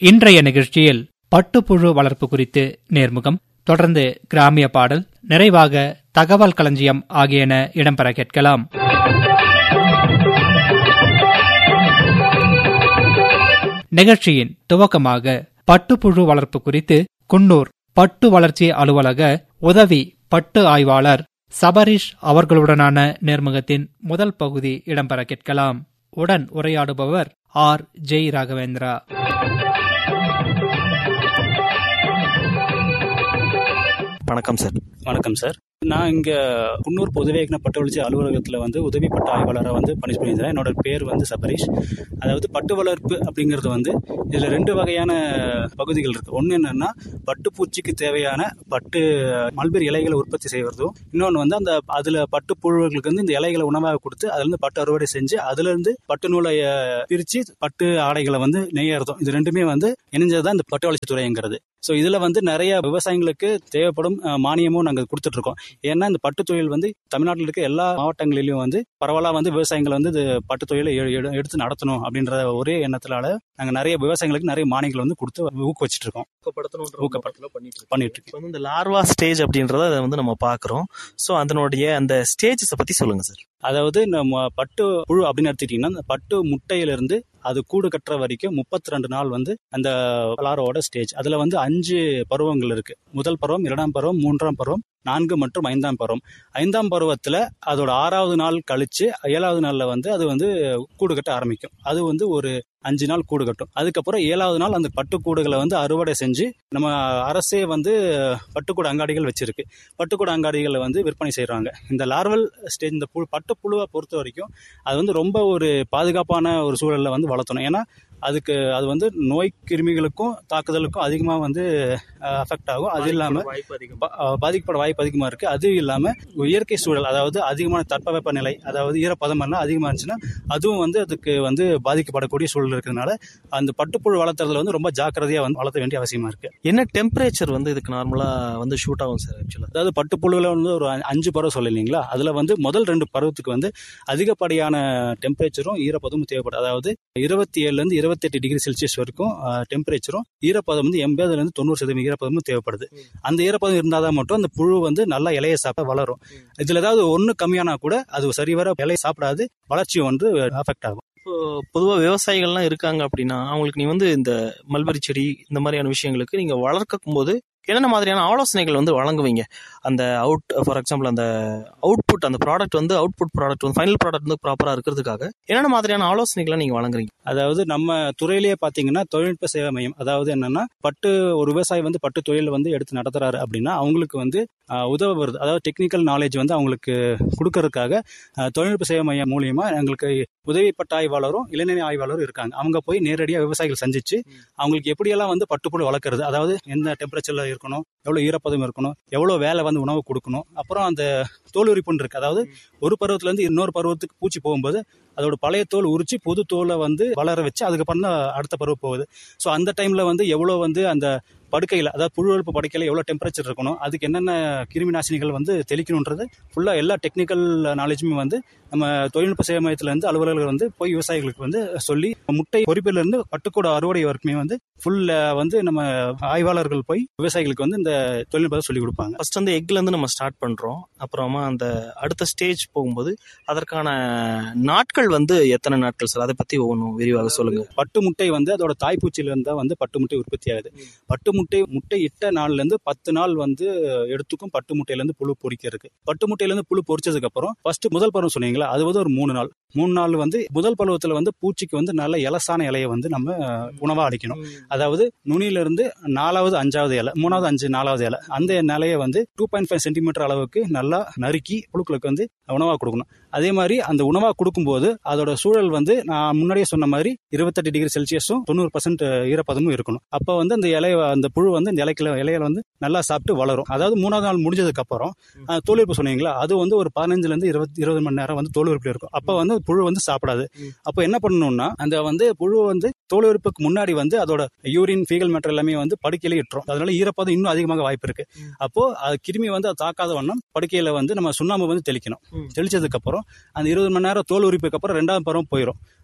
இன்றைய நிகழ்ச்சியில் பட்டுப்புழு வளர்ப்பு குறித்து நேர்முகம் தொடர்ந்து கிராமிய பாடல் நிறைவாக தகவல் களஞ்சியம் ஆகியன இடம்பெற கேட்கலாம் நிகழ்ச்சியின் துவக்கமாக பட்டுப்புழு வளர்ப்பு குறித்து குன்னூர் பட்டு வளர்ச்சி அலுவலக உதவி பட்டு ஆய்வாளர் சபரிஷ் அவர்களுடனான நேர்முகத்தின் முதல் பகுதி இடம்பெற கேட்கலாம் உடன் உரையாடுபவர் ஆர் ஜெய் ராகவேந்திரா வணக்கம் சார் வணக்கம் சார் நான் இங்கே குன்னூர் பொதுவேகன பட்டு வளர்ச்சி அலுவலகத்தில் வந்து உதவி பட்டு ஆய்வாளராக வந்து பணி புரிந்திருந்தேன் என்னோட பேர் வந்து சபரீஷ் அதாவது பட்டு வளர்ப்பு அப்படிங்கிறது வந்து இதில் ரெண்டு வகையான பகுதிகள் இருக்குது ஒன்று என்னென்னா பட்டுப்பூச்சிக்கு தேவையான பட்டு மல்பெரி இலைகளை உற்பத்தி செய்வதும் இன்னொன்று வந்து அந்த அதில் பட்டு புழுவர்களுக்கு வந்து இந்த இலைகளை உணவாக கொடுத்து அதுலேருந்து பட்டு அறுவடை செஞ்சு அதுலேருந்து பட்டு நூலை பிரித்து பட்டு ஆடைகளை வந்து நெய்யறதும் இது ரெண்டுமே வந்து இணைஞ்சது தான் இந்த பட்டு வளர்ச்சி துறைங்கிறது ஸோ இதில் வந்து நிறைய விவசாயிகளுக்கு தேவைப்படும் மானியமும் நாங்கள் கொடுத்துட்ருக்கோம் ஏன்னா இந்த பட்டு தொழில் வந்து தமிழ்நாட்டில் இருக்க எல்லா மாவட்டங்களிலும் வந்து பரவலாக வந்து விவசாயிகள் வந்து இது பட்டு தொழிலை எடுத்து நடத்தணும் அப்படின்ற ஒரே எண்ணத்தினால நாங்கள் நிறைய விவசாயிகளுக்கு நிறைய மானியங்கள் வந்து கொடுத்து ஊக்குவச்சிட்டு இருக்கோம் ஊக்கப்படுத்தணும் பண்ணிட்டு இருக்கோம் வந்து இந்த லார்வா ஸ்டேஜ் அப்படின்றத அதை வந்து நம்ம பார்க்குறோம் ஸோ அதனுடைய அந்த ஸ்டேஜஸை பற்றி சொல்லுங்கள் சார் அதாவது நம்ம பட்டு புழு அப்படின்னு எடுத்துக்கிட்டிங்கன்னா அந்த பட்டு முட்டையிலிருந்து அது கூடு கட்டுற வரைக்கும் முப்பத்தி ரெண்டு நாள் வந்து அந்த லாரோட ஸ்டேஜ் அதில் வந்து அஞ்சு பருவங்கள் இருக்கு முதல் பருவம் இரண்டாம் பருவம் மூன்றாம் பருவம் நான்கு மற்றும் ஐந்தாம் பருவம் ஐந்தாம் பருவத்தில் அதோட ஆறாவது நாள் கழிச்சு ஏழாவது நாளில் வந்து அது வந்து கூடு கட்ட ஆரம்பிக்கும் அது வந்து ஒரு அஞ்சு நாள் கூடு கட்டும் அதுக்கப்புறம் ஏழாவது நாள் அந்த பட்டுக்கூடுகளை வந்து அறுவடை செஞ்சு நம்ம அரசே வந்து பட்டுக்கூட அங்காடிகள் வச்சிருக்கு பட்டுக்கூட அங்காடிகளை வந்து விற்பனை செய்கிறாங்க இந்த லார்வல் ஸ்டேஜ் இந்த புழு பட்டுப்புழுவை பொறுத்த வரைக்கும் அது வந்து ரொம்ப ஒரு பாதுகாப்பான ஒரு சூழலில் வந்து வளர்த்தணும் ஏன்னா அதுக்கு அது வந்து நோய் கிருமிகளுக்கும் தாக்குதலுக்கும் அதிகமாக வந்து அஃபெக்ட் ஆகும் அது இல்லாமல் பாதிக்கப்பட வாய்ப்பு அதிகமாக இருக்குது அதுவும் இல்லாமல் இயற்கை சூழல் அதாவது அதிகமான தட்பவெப்ப நிலை அதாவது ஈரப்பதம் எல்லாம் அதிகமாக இருந்துச்சுன்னா அதுவும் வந்து அதுக்கு வந்து பாதிக்கப்படக்கூடிய சூழல் இருக்கிறதுனால அந்த பட்டுப்புழு வளர்த்துறதுல வந்து ரொம்ப ஜாக்கிரதையாக வந்து வளர்த்த வேண்டிய அவசியமா இருக்கு என்ன டெம்பரேச்சர் வந்து இதுக்கு நார்மலாக வந்து ஷூட் ஆகும் சார் ஆக்சுவலாக அதாவது பட்டுப்புழுவில் வந்து ஒரு அஞ்சு பருவம் சொல்லலைங்களா அதில் வந்து முதல் ரெண்டு பருவத்துக்கு வந்து அதிகப்படியான டெம்பரேச்சரும் ஈரப்பதமும் தேவைப்படும் அதாவது இருபத்தி ஏழுலேருந்து இருபத்தெட்டு டிகிரி செல்சியஸ் வரைக்கும் டெம்பரேச்சரும் ஈரப்பதம் வந்து எண்பதுலேருந்து தொண்ணூறு சதவீதம் ஈரப்பதமும் தேவைப்படுது அந்த ஈரப்பதம் இருந்தால் தான் மட்டும் அந்த புழு வந்து நல்லா இலையை சாப்பிட வளரும் இதில் ஏதாவது ஒன்று கம்மியானா கூட அது சரிவர இலையை சாப்பிடாது வளர்ச்சி வந்து அஃபெக்ட் ஆகும் இப்போ பொதுவாக விவசாயிகள்லாம் இருக்காங்க அப்படின்னா அவங்களுக்கு நீ வந்து இந்த மல்பரி செடி இந்த மாதிரியான விஷயங்களுக்கு நீங்கள் வளர்க்கும் போது என்னென்ன மாதிரியான ஆலோசனைகள் வந்து வழங்குவீங்க அந்த அவுட் ஃபார் எக்ஸாம்பிள் அந்த அவுட்புட் அந்த ப்ராடக்ட் வந்து அவுட்புட் ப்ராடக்ட் வந்து ஃபைனல் ப்ராடக்ட் வந்து ப்ராப்பராக இருக்கிறதுக்காக என்னென்ன மாதிரியான ஆலோசனைகளை நீங்கள் வழங்குறீங்க அதாவது நம்ம துறையிலேயே பார்த்தீங்கன்னா தொழில்நுட்ப சேவை மையம் அதாவது என்னன்னா பட்டு ஒரு விவசாயி வந்து பட்டு தொழில் வந்து எடுத்து நடத்துறாரு அப்படின்னா அவங்களுக்கு வந்து உதவ வருது அதாவது டெக்னிக்கல் நாலேஜ் வந்து அவங்களுக்கு கொடுக்கறதுக்காக தொழில்நுட்ப சேவை மையம் மூலியமா எங்களுக்கு உதவி பட்ட ஆய்வாளரும் இளைஞர் ஆய்வாளரும் இருக்காங்க அவங்க போய் நேரடியாக விவசாயிகள் சந்திச்சு அவங்களுக்கு எப்படியெல்லாம் வந்து பட்டுப்புழு வளர்க்குறது அதாவது எந்த டெம்பரேச்சர்ல இருக்கணும் எவ்வளோ ஈரப்பதம் இருக்கணும் எவ்வளோ வேலை வந்து உணவு கொடுக்கணும் அப்புறம் அந்த தோல் உரிப்புன்னு இருக்கு அதாவது ஒரு பருவத்துலேருந்து இன்னொரு பருவத்துக்கு பூச்சி போகும்போது அதோட பழைய தோல் உரிச்சு புது தோலை வந்து வளர வச்சு அதுக்கப்புறம் தான் அடுத்த பருவம் போகுது ஸோ அந்த டைம்ல வந்து எவ்வளோ வந்து அந்த படுக்கையில் அதாவது புழுவெழுப்பு படுக்கையில் எவ்வளோ டெம்பரேச்சர் இருக்கணும் அதுக்கு என்னென்ன கிருமி நாசினிகள் வந்து தெளிக்கணுன்றது ஃபுல்லாக எல்லா டெக்னிக்கல் நாலேஜுமே வந்து நம்ம தொழில்நுட்ப சேவை மையத்திலேருந்து அலுவலர்கள் வந்து போய் விவசாயிகளுக்கு வந்து சொல்லி முட்டை பொறிப்பிலிருந்து பட்டுக்கூட அறுவடை வரைக்குமே வந்து ஃபுல்ல வந்து நம்ம ஆய்வாளர்கள் போய் விவசாயிகளுக்கு வந்து இந்த தொழில்நுட்பத்தை சொல்லி கொடுப்பாங்க ஃபர்ஸ்ட் வந்து எக்ல இருந்து நம்ம ஸ்டார்ட் பண்றோம் அப்புறமா அந்த அடுத்த ஸ்டேஜ் போகும்போது அதற்கான நாட்கள் வந்து எத்தனை நாட்கள் சார் அதை பத்தி ஒவ்வொன்றும் விரிவாக சொல்லுங்க பட்டு முட்டை வந்து அதோட தாய்ப்பூச்சியில இருந்தா வந்து பட்டு முட்டை உற்பத்தி ஆகுது பட்டு முட்டை முட்டை இட்ட நாள்ல இருந்து பத்து நாள் வந்து எடுத்துக்கும் பட்டு முட்டையில இருந்து புழு பொறிக்கிறதுக்கு பட்டு முட்டையில இருந்து புழு பொறிச்சதுக்கு அப்புறம் ஃபர்ஸ்ட் முதல் பருவம் சொன்னீங்களா அது வந்து ஒரு மூணு நாள் மூணு நாள் வந்து முதல் பருவத்துல வந்து பூச்சிக்கு வந்து நல்ல இலசான இலையை வந்து நம்ம உணவா அடிக்கணும் அதாவது நுனியில இருந்து நாலாவது அஞ்சாவது இலை மூணாவது அஞ்சு நாலாவது இலை அந்த நிலையை வந்து டூ பாயிண்ட் ஃபைவ் சென்டிமீட்டர் அளவுக்கு நல்லா நறுக்கி புழுக்களுக்கு வந்து உணவாக கொடுக்கணும் அதே மாதிரி அந்த உணவாக கொடுக்கும்போது அதோட சூழல் வந்து நான் முன்னாடியே சொன்ன மாதிரி இருபத்தெட்டு டிகிரி செல்சியஸும் தொண்ணூறு பர்சன்ட் ஈரப்பதமும் இருக்கணும் அப்போ வந்து அந்த இலை அந்த புழு வந்து இந்த இலைக்கில இலையில வந்து நல்லா சாப்பிட்டு வளரும் அதாவது மூணாவது நாள் முடிஞ்சதுக்கு அப்புறம் தோலுறுப்பு சொன்னீங்களா அது வந்து ஒரு பதினஞ்சுல இருந்து இருபத்தி இருபது மணி நேரம் வந்து தோலுறுப்புல இருக்கும் அப்போ வந்து புழு வந்து சாப்பிடாது அப்போ என்ன பண்ணணும்னா அந்த வந்து புழு வந்து தோலுறுப்புக்கு முன்னாடி வந்து அதோட யூரின் ஃபீகல் மேட்டர் எல்லாமே வந்து படுக்கையில இட்டுரும் அதனால ஈரப்பதம் இன்னும் அதிகமாக வாய்ப்பு இருக்கு அப்போ அது கிருமி வந்து அது தாக்காத வண்ணம் படுக்கையில வந்து நம்ம சுண்ணாம்பு வந்து தெளிக்கணும் தெளிச்சதுக்கு அப்புறம் அந்த இருபது மணி நேரம் தோல் உரிப்புக்கு அப்புறம் ரெண்டாவது பருவம் போயிடும்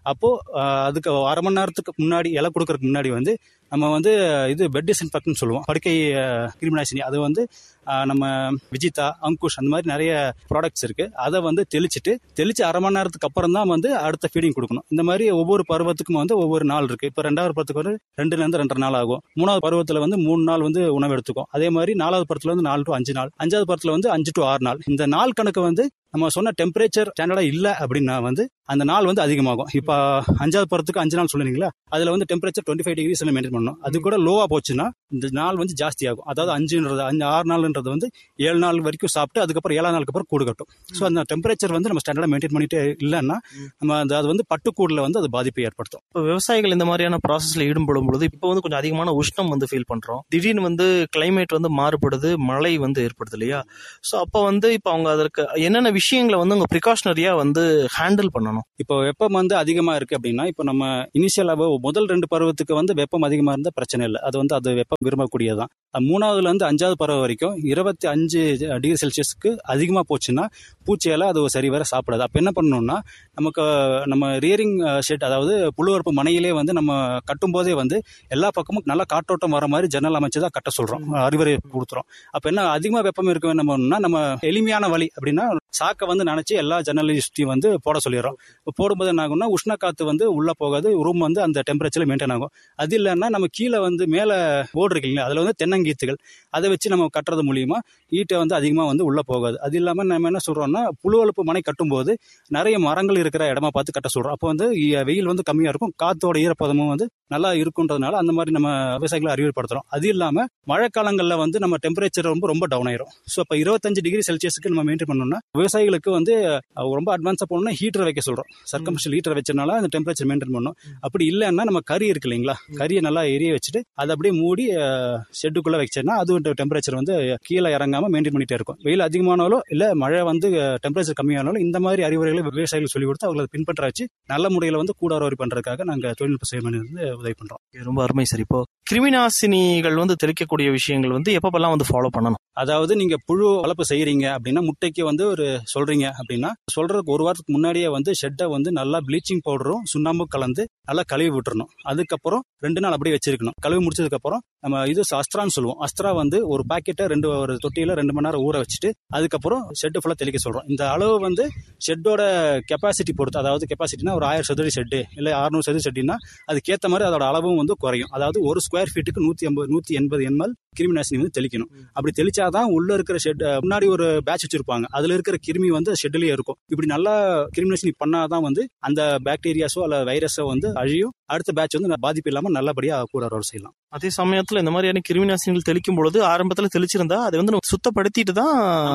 அப்போ ஆஹ், அதுக்கு அரை மணி நேரத்துக்கு முன்னாடி இலை கொடுக்கறதுக்கு முன்னாடி வந்து நம்ம வந்து இது பெட் டிஸ்இன்ஃபெக்ட்னு சொல்லுவோம் படுக்கை ஆஹ், கிருமிநாசினி அது வந்து ஆஹ், நம்ம விஜிதா அங்குஷ் அந்த மாதிரி நிறைய ப்ராடக்ட்ஸ் இருக்கு அதை வந்து தெளிச்சிட்டு தெளிச்சு அரை மணி நேரத்துக்கு அப்புறம் தான் வந்து அடுத்த ஃபீடிங் கொடுக்கணும் இந்த மாதிரி ஒவ்வொரு பருவத்துக்கும் வந்து ஒவ்வொரு நாள் இருக்கு இப்போ ரெண்டாவது பருவத்துக்கு வந்து ரெண்டுல இருந்து ரெண்டரை நாள் ஆகும் மூணாவது பருவத்தில் வந்து மூணு நாள் வந்து உணவு எடுத்துக்கும் அதே மாதிரி நாலாவது பருவத்தில் வந்து நாலு டு அஞ்சு நாள் அஞ்சாவது பருவத்தில் வந்து அஞ்சு டு ஆறு நாள் இந்த நாள் கணக்கு வந்து நம்ம சொன்ன டெம்பரேச்சர் ஸ்டாண்டர்டா இல்ல அப்படின்னா வந்து அந்த நாள் வந்து அதிகமாகும் இப்போ அஞ்சாவது பருவத்துக்கு அஞ்சு நாள் சொல்லுறீங்களா அதுல வந்து temperature twenty five degrees maintain பண்ணணும் அது கூட லோவா போச்சுன்னா இந்த நாள் வந்து ஜாஸ்தி ஆகும் அதாவது அஞ்சுன்றது அஞ்சு ஆறு நாள்ன்றது வந்து ஏழு நாள் வரைக்கும் சாப்பிட்டு அதுக்கப்புறம் ஏழாம் நாளுக்கு அப்புறம் கூடு கட்டும் ஸோ அந்த டெம்பரேச்சர் வந்து நம்ம ஸ்டாண்டர்டா மெயின்டைன் பண்ணிட்டு இல்லைன்னா நம்ம அந்த அது வந்து பட்டுக்கூடுல வந்து அது பாதிப்பை ஏற்படுத்தும் இப்போ விவசாயிகள் இந்த மாதிரியான ப்ராசஸ்ல ஈடுபடும் பொழுது இப்போ வந்து கொஞ்சம் அதிகமான உஷ்ணம் வந்து ஃபீல் பண்றோம் திடீர்னு வந்து கிளைமேட் வந்து மாறுபடுது மழை வந்து ஏற்படுது இல்லையா ஸோ அப்போ வந்து இப்போ அவங்க அதற்கு என்னென்ன விஷயங்களை வந்து அவங்க ப்ரிகாஷனரியா வந்து ஹேண்டில் பண்ணணும் இப்போ வெப்பம் வந்து அதிகமா இருக்கு அப்படின்னா இப்போ நம்ம இனிஷியலாக முதல் ரெண்டு பருவத்துக்கு வந்து வெப்பம் அதிகமா இருந்தால் பிரச்சனை இல்லை அது வந்து அது வெப்பம் விரும்பக்கூடியதான் அது மூணாவதுல இருந்து அஞ்சாவது பருவம் வரைக்கும் இருபத்தி அஞ்சு டிகிரி செல்சியஸ்க்கு அதிகமா போச்சுன்னா பூச்சியால அது சரி வர சாப்பிடாது அப்போ என்ன பண்ணணும்னா நமக்கு நம்ம ரியரிங் ஷெட் அதாவது புழுவரப்பு மனையிலே வந்து நம்ம கட்டும் போதே வந்து எல்லா பக்கமும் நல்லா காற்றோட்டம் வர மாதிரி ஜன்னல் அமைச்சு தான் கட்ட சொல்றோம் அறிவுரை கொடுத்துறோம் அப்போ என்ன அதிகமா வெப்பம் இருக்க என்ன பண்ணணும்னா நம்ம எளிமையான வழி அப்படின்னா சாக்கை வந்து நினைச்சு எல்லா ஜன்னலையும் சுற்றி வந்து போட சொல்லிடுறோம் இப்போ போடும்போது என்ன ஆகும்னா உஷ்ண காத்து வந்து உள்ள போகாது ரூம் வந்து அந்த டெம்பரேச்சர்ல மெயின்டைன் ஆகும் அது இல்லைன்னா நம்ம கீழே வந்து மேலே போர்டு இருக்குங்களா அதில் வந்து தென்னங்கீத்துகள் அதை வச்சு நம்ம கட்டுறது மூலியமா ஈட்டை வந்து அதிகமாக வந்து உள்ள போகாது அது இல்லாமல் நம்ம என்ன சொல்றோம்னா புழுவழுப்பு மனை கட்டும்போது நிறைய மரங்கள் இருக்கிற இடமா பார்த்து கட்ட சொல்றோம் அப்போ வந்து இ- வெயில் வந்து கம்மியா இருக்கும் காத்தோட ஈரப்பதமும் வந்து நல்லா இருக்குன்றதுனால அந்த மாதிரி நம்ம விவசாயிகளை அறிவுறுப்படுத்துறோம் அது இல்லாம மழைக்காலங்களில் வந்து நம்ம டெம்பரேச்சர் ரொம்ப ரொம்ப டவுன் ஆயிரும் ஸோ இப்போ இருபத்தஞ்சு டிகிரி செல்சியஸ்க்கு நம்ம மெயின்டைன் பண்ணோம்னா விவசாயிகளுக்கு வந்து அஹ், ரொம்ப அட்வான்ஸாக போகணும்னா ஹீட்டர் வைக்க சொல்றோம் சர்க்கம்ஷல் ஹீட்டர் வச்சனால அந்த டெம்பரேச்சர் மெயின்டைன் பண்ணணும் அப்படி இல்லைன்னா நம்ம கறி இருக்கு இல்லைங்களா கறியை நல்லா எரிய வச்சுட்டு அதை அப்படியே மூடி ஷெட்டுக்குள்ள வச்சோன்னா அது டெம்பரேச்சர் வந்து கீழே இறங்காம மெயின்டைன் பண்ணிட்டே இருக்கும் வெயில் அதிகமானாலும் இல்ல மழை வந்து டெம்பரேச்சர் கம்மியானாலும் இந்த மாதிரி அறிவுரைகளை விவசாயிகள் சொல்லி கொடுத்து அவங்களை பின்பற்ற வச்சு நல்ல முறையில் வந்து கூடாரோரி பண்றதுக்காக நாங்க தொழில்நுட்ப சேவை இருந்து உதவி பண்றோம் ரொம்ப அருமை சார் இப்போ கிருமிநாசினிகள் வந்து தெளிக்கக்கூடிய விஷயங்கள் வந்து எப்பப்பெல்லாம் வந்து ஃபாலோ பண்ணணும் அதாவது நீங்க புழு வளர்ப்பு செய்யறீங்க அப்படின்னா முட்டைக்கு வந்து ஒரு சொல்றீங்க அப்படின்னா சொல்றதுக்கு ஒரு வாரத்துக்கு முன்னாடியே வந்து ஷெட்டை வந்து நல்லா ப்ளீச்சிங் பவுடரும் சுண்ணாம்பும் கலந்து நல்லா கழுவி விட்டுறணும் அதுக்கப்புறம் ரெண்டு நாள் அப்படியே வச்சிருக்கணும் கழுவி முடிச்சதுக்கு அப்புறம் நம்ம இது அஸ்திரான்னு சொல்லுவோம் அஸ்திரா வந்து ஒரு பாக்கெட்டை ரெண்டு ஒரு தொட்டியில ரெண்டு மணி நேரம் ஊற வச்சுட்டு அதுக்கப்புறம் ஷெட்டு ஃபுல்லா தெளிக்க சொல்றோம் இந்த அளவு வந்து ஷெட்டோட கெப்பாசிட்டி பொறுத்து அதாவது கெப்பாசிட்டினா ஒரு ஆயிரம் சதுர ஷெட்டு இல்ல அறுநூறு சதுர ஷெட்டுனா அதுக்கேற்ற மாதிரி அதோட அளவும் வந்து குறையும் அதாவது ஒரு ஸ்கொயர் ஃபீட்டுக்கு நூத்தி ஐம்பது நூத்தி எண்பது எம்எல் கிருமி நாசினி வந்து தெளிக்கணும் அப்படி தெளிச்சாதான் உள்ள இருக்கிற ஷெட் முன்னாடி ஒரு பேட்ச் வச்சிருப்பாங்க அதுல இருக்கிற கிருமி வந்து ஷெட்லயே இருக்கும் இப்படி நல்லா கிருமி நாசினி பண்ணாதான் வந்து அந்த பாக்டீரியாஸோ அல்ல வைரஸோ வந்து அழியும் அடுத்த பேட்ச் வந்து பாதிப்பு இல்லாம நல்லபடியா கூட அறுவடை செய்யலாம் அதே சமயத்துல இந்த மாதிரியான கிருமிநாசினிகள் தெளிக்கும் பொழுது ஆரம்பத்துல தெளிச்சிருந்தா அதை வந்து நம்ம சுத்தப்படுத்திட்டு தான்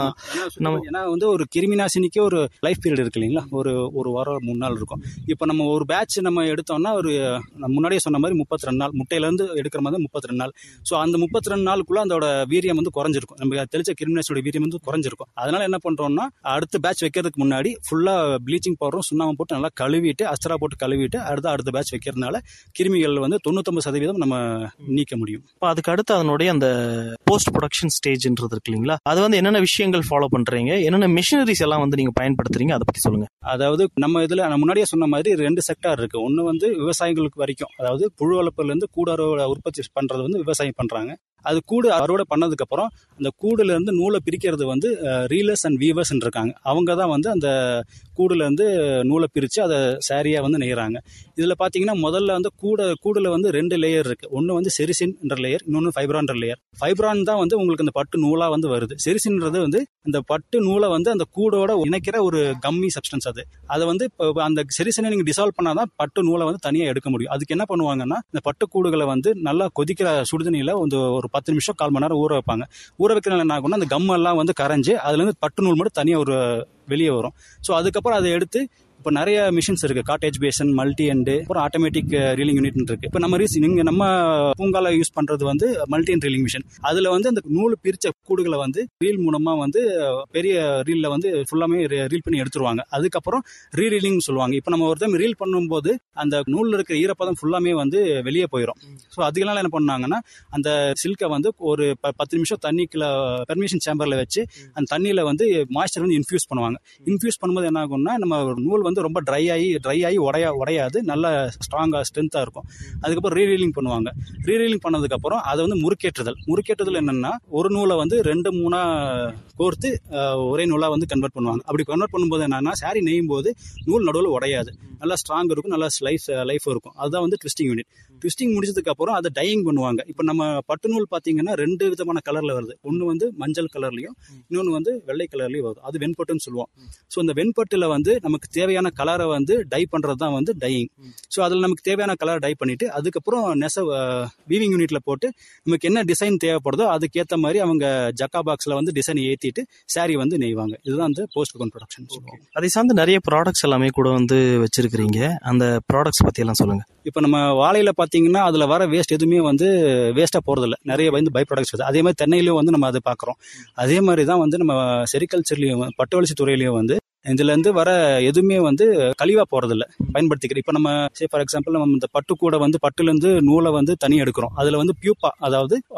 நம்ம ஏன்னா வந்து ஒரு கிருமி நாசினிக்கு ஒரு லைஃப் பீரியட் இருக்கு இல்லைங்களா ஒரு ஒரு வாரம் மூணு நாள் இருக்கும் இப்போ நம்ம ஒரு பேட்ச் நம்ம எடுத்தோம்னா ஒரு நான் முன்னாடியே சொன்ன மாதிரி முப்பத்தி ரெண்டு நாள் முட்டையில இருந்து எடுக்கிற மாதிரி முப்பத்தி ரெண்டு நாள் ஸோ அந்த முப்பத்தி ரெண்டு நாளுக்குள்ள அதோட வீரியம் வந்து குறைஞ்சிருக்கும் நம்ம தெளிச்ச கிருமி நாசினியோட வீரியம் வந்து குறைஞ்சிருக்கும் அதனால என்ன பண்றோம்னா அடுத்த பேட்ச் வைக்கிறதுக்கு முன்னாடி ஃபுல்லா ப்ளீச்சிங் பவுடரும் சுண்ணாமம் போட்டு நல்லா கழுவிட்டு அஸ்திரா போட்டு கழுவிட்டு அடுத்த அடுத்த பேட்ச் வைக்கிறதுனால கிருமிகள் வந்து தொண்ணூத்தொன்பது சதவீதம் நம்ம நீக்க முடியும் இப்போ அதுக்கு அடுத்து அதனுடைய அந்த போஸ்ட் ப்ரொடக்ஷன் ஸ்டேஜ்ன்றது இருக்கு இல்லைங்களா அது வந்து என்னென்ன விஷயங்கள் ஃபாலோ பண்றீங்க என்னென்ன மிஷினரிஸ் எல்லாம் வந்து நீங்க பயன்படுத்துறீங்க அதை பத்தி சொல்லுங்க அதாவது நம்ம இதுல நான் முன்னாடியே சொன்ன மாதிரி ரெண்டு செக்டார் இருக்கு ஒன்னு வந்து விவசாயிகளுக்கு வரைக்கும் அதாவது புழு வளர்ப்புல இருந்து கூடு அறுவடை உற்பத்தி பண்றது வந்து விவசாயம் பண்றாங்க அது கூடு அறுவடை பண்ணதுக்கு அப்புறம் அந்த கூடுல இருந்து நூலை பிரிக்கிறது வந்து ரீலர்ஸ் அண்ட் வீவர்ஸ் இருக்காங்க அவங்க தான் வந்து அந்த கூடுல இருந்து நூலை பிரிச்சு அதை சாரியா வந்து நெய்யறாங்க இதுல பாத்தீங்கன்னா முதல்ல வந்து கூட கூடுல வந்து ரெண்டு லேயர் இருக்கு ஒன்னு வந்து செரிசின் என்ற லேயர் இன்னொன்னு ஃபைப்ரான் லேயர் ஃபைப்ரான் தான் வந்து உங்களுக்கு அந்த பட்டு நூலா வந்து வருது செரிசின்றது வந்து அந்த பட்டு நூலை வந்து அந்த கூடோட இணைக்கிற ஒரு கம்மி சப்ஸ்டன்ஸ் அது அதை வந்து இப்போ அந்த செரிசனை நீங்க டிசால்வ் பண்ணாதான் பட்டு நூலை வந்து தனியா எடுக்க முடியும் அதுக்கு என்ன பண்ணுவாங்கன்னா இந்த பட்டு கூடுகளை வந்து நல்லா கொதிக்கிற சுடுதண்ணியில வந்து ஒரு பத்து நிமிஷம் கால் மணி நேரம் ஊற வைப்பாங்க ஊற வைக்கிறனால என்ன ஆகும்னா அந்த கம் எல்லாம் வந்து கரைஞ்சு அதுல இருந்து பட்டு நூல் மட்டும் தனியா ஒரு வெளியே வரும் ஸோ அதுக்கப்புறம் அதை எடுத்து இப்போ நிறைய மிஷின்ஸ் இருக்கு காட்டேஜ் பேசன் மல்டி எண்டு அப்புறம் ஆட்டோமேட்டிக் ரீலிங் யூனிட் இருக்கு இப்போ நம்ம ரீஸ் நீங்க நம்ம பூங்கால யூஸ் பண்றது வந்து மல்டி அண்ட் ரீலிங் மிஷின் அதுல வந்து அந்த நூல் பிரிச்ச கூடுகளை வந்து ரீல் மூலமா வந்து பெரிய ரீல்ல வந்து ஃபுல்லாமே ரீல் பண்ணி எடுத்துருவாங்க அதுக்கப்புறம் ரீ ரீலிங் சொல்லுவாங்க இப்போ நம்ம ஒரு டைம் ரீல் பண்ணும்போது அந்த நூல்ல இருக்கிற ஈரப்பதம் ஃபுல்லாமே வந்து வெளியே போயிடும் ஸோ அதுக்கெல்லாம் என்ன பண்ணாங்கன்னா அந்த சில்கை வந்து ஒரு ப- பத்து நிமிஷம் தண்ணிக்குள்ள பெர்மிஷன் சேம்பர்ல வச்சு அந்த தண்ணியில வந்து மாய்ஸ்சர் வந்து இன்ஃபியூஸ் பண்ணுவாங்க இன்ஃபியூஸ் பண்ணும்போது என்ன ஆகும்னா நம்ம ஒரு நூல் வந்து வந்து ரொம்ப ட்ரை ஆகி ட்ரை ஆகி உடைய உடையாது நல்ல ஸ்ட்ராங்காக ஸ்ட்ரென்த்தாக இருக்கும் அதுக்கப்புறம் ரீரீலிங் பண்ணுவாங்க ரீரீலிங் பண்ணதுக்கப்புறம் அதை வந்து முறுக்கேற்றுதல் முறுக்கேற்றுதல் என்னன்னா ஒரு நூலை வந்து ரெண்டு மூணா கோர்த்து அஹ், ஒரே நூலாக வந்து கன்வெர்ட் பண்ணுவாங்க அப்படி கன்வெர்ட் பண்ணும்போது என்னன்னா சாரி நெய்யும் போது நூல் நடுவில் உடையாது நல்லா ஸ்ட்ராங் இருக்கும் நல்லா லைஃப் லைஃப் இருக்கும் அதுதான் வந்து ட்விஸ்டிங் யூனிட் ட்விஸ்டிங் முடிச்சதுக்கு அப்புறம் அதை டையிங் பண்ணுவாங்க இப்போ நம்ம பட்டு நூல் பார்த்தீங்கன்னா ரெண்டு விதமான கலர்ல வருது ஒன்று வந்து மஞ்சள் கலர்லயும் இன்னொன்று வந்து வெள்ளை கலர்லயும் வருது அது வெண்பட்டுன்னு சொல்லுவோம் ஸோ இந்த வெண்பட்டுல வந்து நமக்கு தேவையான கலரை வந்து டை பண்றது தான் வந்து டையிங் ஸோ அதில் நமக்கு தேவையான கலர் டை பண்ணிட்டு அதுக்கப்புறம் நெச வீவிங் யூனிட்ல போட்டு நமக்கு என்ன டிசைன் தேவைப்படுதோ அதுக்கேற்ற மாதிரி அவங்க ஜக்கா பாக்ஸ்ல வந்து டிசைன் ஏற்றிட்டு saree வந்து நெய்வாங்க இதுதான் வந்து போஸ்ட் கவுன் ப்ரொடக்ஷன் சொல்லுவோம் அதை சார்ந்து நிறைய ப்ராடக்ட்ஸ் எல்லாமே கூட வந்து வச்சிருக்கிறீங்க அந்த ப்ராடக்ட்ஸ் பத்தி எல்லாம் சொல்லுங்க இப்போ நம்ம வாழையில பார்த்தீங்கன்னா அதில் வர வேஸ்ட் எதுவுமே வந்து வேஸ்ட்டாக போகிறதில்ல நிறைய வந்து பை ப்ராடக்ட்ஸ் வருது அதே மாதிரி தென்னையிலையும் வந்து நம்ம அதை பார்க்குறோம் அதே மாதிரி தான் வந்து நம்ம செரிகல்ச்சர்லையும் பட்டுவளர்ச்சி துறையிலையும் வந்து இதுலேருந்து வர எதுவுமே வந்து கழிவா போகிறதில்ல பயன்படுத்திக்கிறோம் இப்போ நம்ம சே ஃபார் எக்ஸாம்பிள் நம்ம இந்த பட்டு கூட வந்து பட்டுலேருந்து நூலை வந்து தனி எடுக்கிறோம் அதில் வந்து பியூப்பா அதாவது